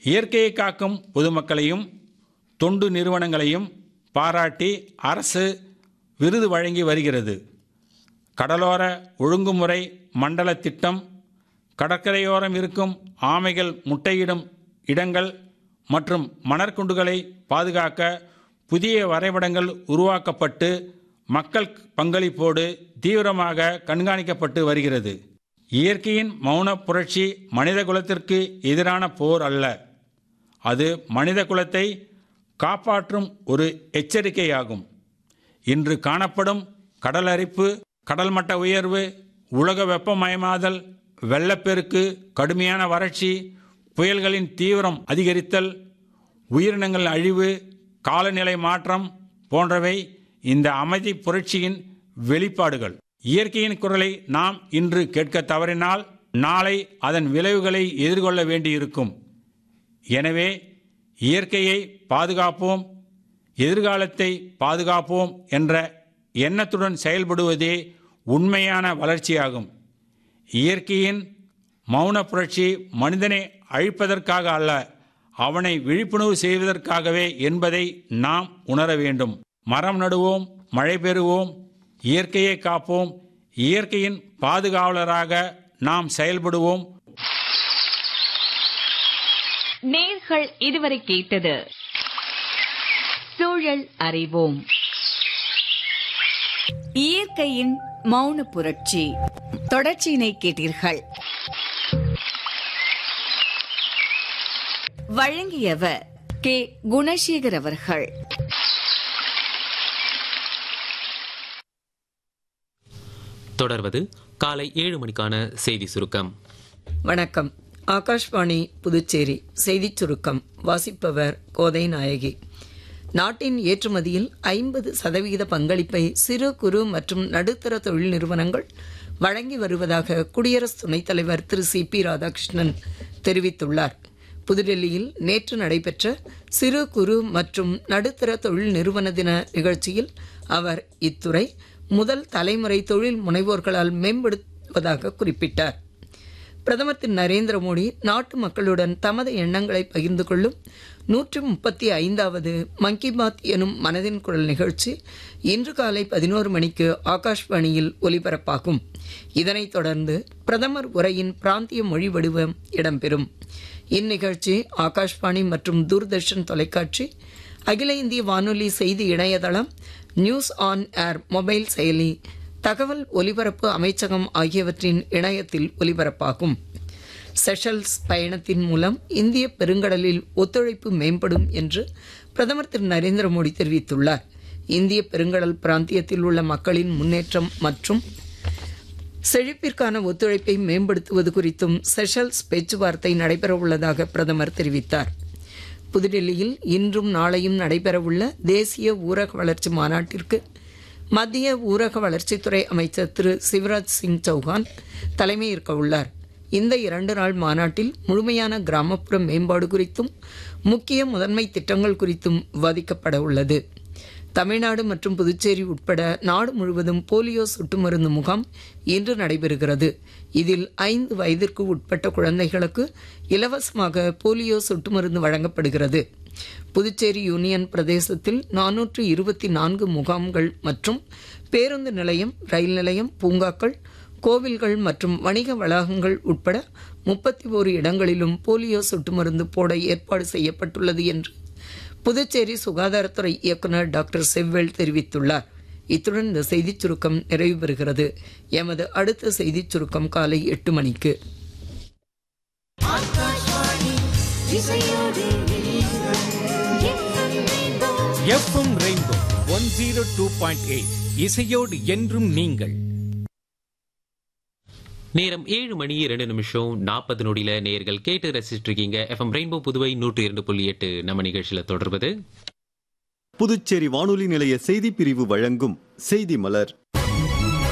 இயற்கையை காக்கும் பொதுமக்களையும் தொண்டு நிறுவனங்களையும் பாராட்டி அரசு விருது வழங்கி வருகிறது கடலோர ஒழுங்குமுறை மண்டல திட்டம் கடற்கரையோரம் இருக்கும் ஆமைகள் முட்டையிடும் இடங்கள் மற்றும் மணற்குண்டுகளை பாதுகாக்க புதிய வரைபடங்கள் உருவாக்கப்பட்டு மக்கள் பங்களிப்போடு தீவிரமாக கண்காணிக்கப்பட்டு வருகிறது இயற்கையின் மௌன புரட்சி மனித குலத்திற்கு எதிரான போர் அல்ல அது மனித குலத்தை காப்பாற்றும் ஒரு எச்சரிக்கையாகும் இன்று காணப்படும் கடலரிப்பு கடல் மட்ட உயர்வு உலக வெப்பமயமாதல் வெள்ளப்பெருக்கு கடுமையான வறட்சி புயல்களின் தீவிரம் அதிகரித்தல் உயிரினங்கள் அழிவு காலநிலை மாற்றம் போன்றவை இந்த அமைதி புரட்சியின் வெளிப்பாடுகள் இயற்கையின் குரலை நாம் இன்று கேட்க தவறினால் நாளை அதன் விளைவுகளை எதிர்கொள்ள வேண்டியிருக்கும் எனவே இயற்கையை பாதுகாப்போம் எதிர்காலத்தை பாதுகாப்போம் என்ற எண்ணத்துடன் செயல்படுவதே உண்மையான வளர்ச்சியாகும் இயற்கையின் மௌன புரட்சி மனிதனை அழிப்பதற்காக அல்ல அவனை விழிப்புணர்வு செய்வதற்காகவே என்பதை நாம் உணர வேண்டும் மரம் நடுவோம் மழை பெறுவோம் இயற்கையை காப்போம் இயற்கையின் பாதுகாவலராக நாம் செயல்படுவோம் நேர்கள் இதுவரை கேட்டது சூழல் அறிவோம் இயற்கையின் மௌன புரட்சி தொடர்ச்சியினை கேட்டீர்கள் வழங்கியவர் கே குணசேகர் அவர்கள் தொடர்வது காலை ஏழு மணிக்கான செய்தி சுருக்கம் வணக்கம் ஆகாஷ்வாணி புதுச்சேரி செய்திச் சுருக்கம் வாசிப்பவர் கோதை நாயகி நாட்டின் ஏற்றுமதியில் ஐம்பது சதவிகித பங்களிப்பை சிறு குறு மற்றும் நடுத்தர தொழில் நிறுவனங்கள் வழங்கி வருவதாக குடியரசு துணைத் தலைவர் திரு சி பி ராதாகிருஷ்ணன் தெரிவித்துள்ளார் புதுடெல்லியில் நேற்று நடைபெற்ற சிறு குறு மற்றும் நடுத்தர தொழில் நிறுவன தின நிகழ்ச்சியில் அவர் இத்துறை முதல் தலைமுறை தொழில் முனைவோர்களால் மேம்படுத்துவதாக குறிப்பிட்டார் பிரதமர் திரு நரேந்திர மோடி நாட்டு மக்களுடன் தமது எண்ணங்களை பகிர்ந்து கொள்ளும் நூற்றி முப்பத்தி ஐந்தாவது மன் கி பாத் எனும் மனதின் குரல் நிகழ்ச்சி இன்று காலை பதினோரு மணிக்கு ஆகாஷ்வாணியில் ஒலிபரப்பாகும் இதனைத் தொடர்ந்து பிரதமர் உரையின் பிராந்திய மொழி வடிவம் இடம்பெறும் இந்நிகழ்ச்சி ஆகாஷ்வாணி மற்றும் தூர்தர்ஷன் தொலைக்காட்சி அகில இந்திய வானொலி செய்தி இணையதளம் நியூஸ் ஆன் ஏர் மொபைல் செயலி தகவல் ஒலிபரப்பு அமைச்சகம் ஆகியவற்றின் இணையத்தில் ஒலிபரப்பாகும் செஷல்ஸ் பயணத்தின் மூலம் இந்திய பெருங்கடலில் ஒத்துழைப்பு மேம்படும் என்று பிரதமர் திரு நரேந்திர மோடி தெரிவித்துள்ளார் இந்திய பெருங்கடல் பிராந்தியத்தில் உள்ள மக்களின் முன்னேற்றம் மற்றும் செழிப்பிற்கான ஒத்துழைப்பை மேம்படுத்துவது குறித்தும் செஷல்ஸ் பேச்சுவார்த்தை நடைபெறவுள்ளதாக பிரதமர் தெரிவித்தார் புதுடெல்லியில் இன்றும் நாளையும் நடைபெறவுள்ள தேசிய ஊரக வளர்ச்சி மாநாட்டிற்கு மத்திய ஊரக வளர்ச்சித்துறை அமைச்சர் திரு சிவராஜ் சிங் சௌஹான் தலைமையேற்க உள்ளார் இந்த இரண்டு நாள் மாநாட்டில் முழுமையான கிராமப்புற மேம்பாடு குறித்தும் முக்கிய முதன்மை திட்டங்கள் குறித்தும் விவாதிக்கப்பட உள்ளது தமிழ்நாடு மற்றும் புதுச்சேரி உட்பட நாடு முழுவதும் போலியோ சொட்டு மருந்து முகாம் இன்று நடைபெறுகிறது இதில் ஐந்து வயதிற்கு உட்பட்ட குழந்தைகளுக்கு இலவசமாக போலியோ சொட்டு மருந்து வழங்கப்படுகிறது புதுச்சேரி யூனியன் பிரதேசத்தில் நானூற்று இருபத்தி நான்கு முகாம்கள் மற்றும் பேருந்து நிலையம் ரயில் நிலையம் பூங்காக்கள் கோவில்கள் மற்றும் வணிக வளாகங்கள் உட்பட முப்பத்தி ஓரு இடங்களிலும் போலியோ சொட்டு மருந்து போட ஏற்பாடு செய்யப்பட்டுள்ளது என்று புதுச்சேரி சுகாதாரத்துறை இயக்குநர் டாக்டர் செவ்வேல் தெரிவித்துள்ளார் இத்துடன் இந்த செய்திச் சுருக்கம் நிறைவு பெறுகிறது எமது அடுத்த செய்திச் சுருக்கம் காலை எட்டு மணிக்கு FM rainbow one zero two point eight இசையோடு என்றும் நீங்கள் நேரம் ஏழு மணி இரண்டு நிமிஷம் நாற்பது நொடியில நேர்கள் கேட்டு ரசிச்சிட்டு இருக்கீங்க எஃப்எம் ரெயின்போ புதுவை நூற்றி இரண்டு புள்ளி எட்டு நம்ம நிகழ்ச்சியில தொடர்வது புதுச்சேரி வானொலி நிலைய செய்தி பிரிவு வழங்கும் செய்தி மலர்